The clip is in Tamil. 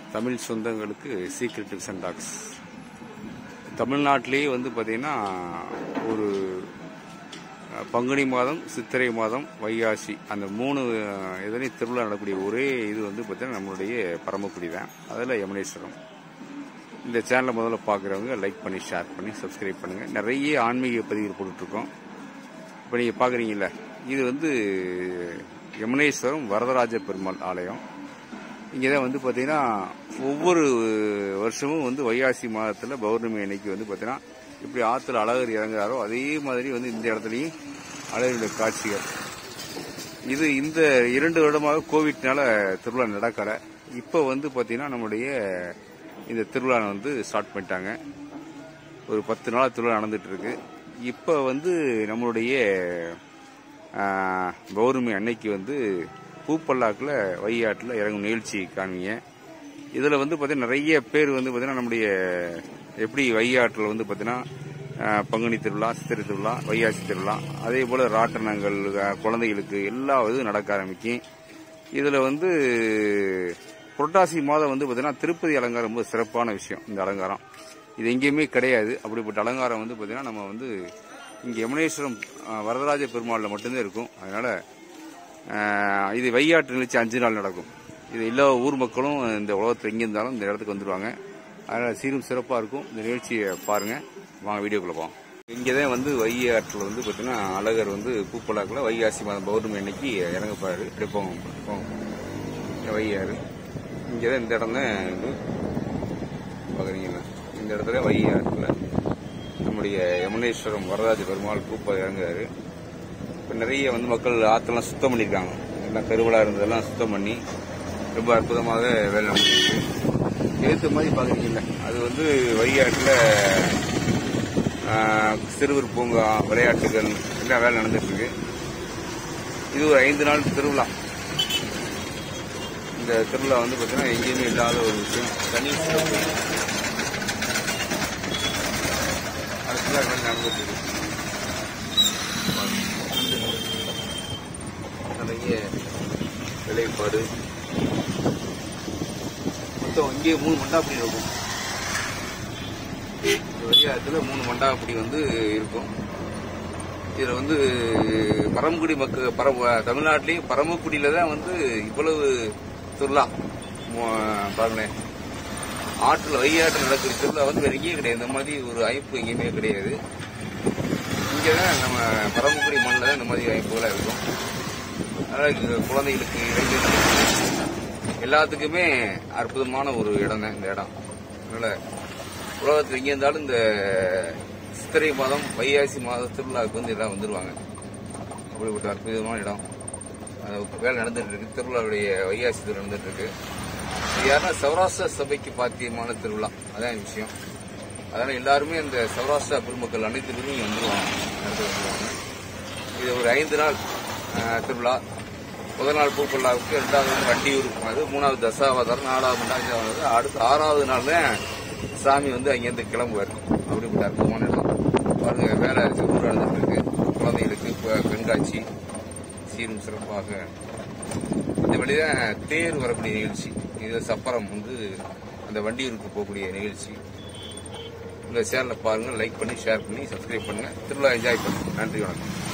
தமிழ் சொந்தங்களுக்கு சீக்ரெட் டிப்ஸ் அண்ட் டாக்ஸ் தமிழ்நாட்டிலேயே வந்து பார்த்தீங்கன்னா ஒரு அஹ், பங்குனி மாதம் சித்திரை மாதம் வைகாசி அந்த மூணு அஹ், இதுலையும் திருவிழா நடக்கக்கூடிய ஒரே இது வந்து பார்த்தீங்கன்னா நம்மளுடைய பரமக்குடி தான் அதில் யமுனேஸ்வரம் இந்த சேனலை முதல்ல பார்க்குறவங்க லைக் பண்ணி ஷேர் பண்ணி சப்ஸ்கிரைப் பண்ணுங்கள் நிறைய ஆன்மீக பதிவுகள் போட்டுட்ருக்கோம் இப்போ நீங்கள் பார்க்குறீங்கல்ல இது வந்து யமுனேஸ்வரம் வரதராஜ பெருமாள் ஆலயம் இங்கே தான் வந்து பார்த்தீங்கன்னா ஒவ்வொரு வருஷமும் வந்து வைகாசி மாதத்தில் பௌர்ணமி அன்னைக்கு வந்து பார்த்தீங்கன்னா இப்படி ஆற்றுல அழகர் இறங்குறாரோ அதே மாதிரி வந்து இந்த இடத்துலையும் அழகருடைய காட்சிகள் இது இந்த இரண்டு வருடமாக கோவிட்னால திருவிழா நடக்கலை இப்போ வந்து பார்த்தீங்கன்னா நம்முடைய இந்த திருவிழா வந்து ஸ்டார்ட் பண்ணிட்டாங்க ஒரு பத்து நாள் திருவிழா நடந்துட்டு இருக்கு இப்போ வந்து நம்மளுடைய ஆஹ், பௌர்ணமி அன்னைக்கு வந்து பூப்பல்லாக்கில் வையாட்டில் இறங்கும் நிகழ்ச்சி காணுவீங்க இதில் வந்து பார்த்தீங்கன்னா நிறைய பேர் வந்து பார்த்தீங்கன்னா நம்முடைய எப்படி வையாற்றில் வந்து பார்த்தீங்கன்னா ஆஹ், பங்குனி திருவிழா சித்திரை திருவிழா வையாசி திருவிழா அதே போல் ராட்டனங்கள் ஆஹ், குழந்தைகளுக்கு எல்லா இதுவும் நடக்க ஆரம்பிக்கும் இதில் வந்து புரட்டாசி மாதம் வந்து பார்த்தீங்கன்னா திருப்பதி அலங்காரம் ரொம்ப சிறப்பான விஷயம் இந்த அலங்காரம் இது எங்கேயுமே கிடையாது அப்படிப்பட்ட அலங்காரம் வந்து பார்த்தீங்கன்னா நம்ம வந்து இங்கே யமுனேஸ்வரம் ஆஹ், வரதராஜ பெருமாளில் மட்டும்தான் இருக்கும் அதனால ஆஹ், இது வையாட்டு நிகழ்ச்சி அஞ்சு நாள் நடக்கும் இது எல்லா ஊர் மக்களும் இந்த உலகத்தில் எங்கே இருந்தாலும் இந்த இடத்துக்கு வந்துடுவாங்க அதனால சீரும் சிறப்பாக இருக்கும் இந்த நிகழ்ச்சியை பாருங்க வாங்க வீடியோக்குள்ள போவோம் இங்கே தான் வந்து வையாற்றில் வந்து பார்த்தீங்கன்னா அழகர் வந்து பூப்பலாக்கில் வைகாசி மாதம் பௌர்ணமி அன்னைக்கு இறங்கப்பாரு எடுப்போம் வையாறு இங்கே தான் இந்த இடம் தான் இது பார்க்குறீங்களா இந்த இடத்துல வையாற்றில் நம்முடைய யமுனேஸ்வரம் வரராஜ பெருமாள் பூப்பா இறங்குறாரு இப்போ நிறைய வந்து மக்கள் ஆற்றெல்லாம் சுத்தம் பண்ணியிருக்காங்க எல்லாம் கருவலா இருந்ததெல்லாம் சுத்தம் பண்ணி ரொம்ப அற்புதமாக வேலை நடந்துருக்கு ஏற்ற மாதிரி பார்க்குறீங்கல்ல அது வந்து வையாட்டில் சிறுவர் பூங்கா விளையாட்டுகள் எல்லாம் வேலை நடந்துட்டு இருக்கு இது ஒரு ஐந்து நாள் திருவிழா இந்த திருவிழா வந்து பார்த்தீங்கன்னா எங்கேயுமே இல்லாத ஒரு விஷயம் தனி சிறப்பு அதுக்குள்ள வேலை நடந்துட்டு இருக்கு நிறைய விலைப்பாடு மொத்தம் இங்கே மூணு மண்டாப்படி இருக்கும் இந்த வழியாத்துல மூணு மண்டாப்படி வந்து இருக்கும் இதுல வந்து பரமக்குடி மக்கள் பரம தமிழ்நாட்டிலேயும் பரமக்குடியில தான் வந்து இவ்வளவு திருவிழா மு- பாருங்களேன் ஆற்றுல வையாற்றில் நடக்கிற திருவிழா வந்து வேற எங்கேயும் கிடையாது இந்த மாதிரி ஒரு அமைப்பு எங்கேயுமே கிடையாது இங்கே தான் நம்ம பரமக்குடி மண்ணில் தான் இந்த மாதிரி அமைப்புகளாக இருக்கும் அதனால் இங்க குழந்தைகளுக்கு இளைஞர்களுக்கு எல்லாத்துக்குமே அற்புதமான ஒரு இடம் தான் இந்த இடம் அதனால் உலகத்தில் எங்கே இருந்தாலும் இந்த சித்திரை மாதம் வைகாசி மாத திருவிழாவுக்கு வந்து எல்லாம் வந்துடுவாங்க அப்படிப்பட்ட அற்புதமான இடம் அது வேலை நடந்துட்டு இருக்கு திருவிழாவுடைய வைகாசி திருவிழா நடந்துட்டு இருக்கு இது யாருன்னா சௌராஷ்டிர சபைக்கு பாத்தியமான திருவிழா அதான் விஷயம் அதனால எல்லாருமே இந்த சௌராஷ்டிரா பெருமக்கள் அனைத்து பேரும் இங்க வந்துருவாங்க நடந்து வந்துருவாங்க இது ஒரு ஐந்து நாள் அஹ், திருவிழா முதல் நாள் பூப்பல்லாவுக்கு ரெண்டாவது நாள் வண்டியூர் அது மூணாவது தசாவதாரம் நாலாவது நாள் அஞ்சாவது அடுத்து ஆறாவது நாள் தான் சாமி வந்து அங்கேருந்து கிளம்புவார் அப்படிப்பட்ட அற்புதமான இடம் பாருங்க வேலை ஊர் நடந்துட்டு இருக்கு குழந்தைகளுக்கு இப்ப கண்காட்சி சீரும் சிறப்பாக இந்த வழிதான் தேர் வரக்கூடிய நிகழ்ச்சி இது சப்பரம் வந்து அந்த வண்டியூருக்கு போகக்கூடிய நிகழ்ச்சி இந்த சேனலை பாருங்க லைக் பண்ணி ஷேர் பண்ணி சப்ஸ்கிரைப் பண்ணுங்க திருவிழா என்ஜாய் பண்ணுங்க நன்றி வணக்கம்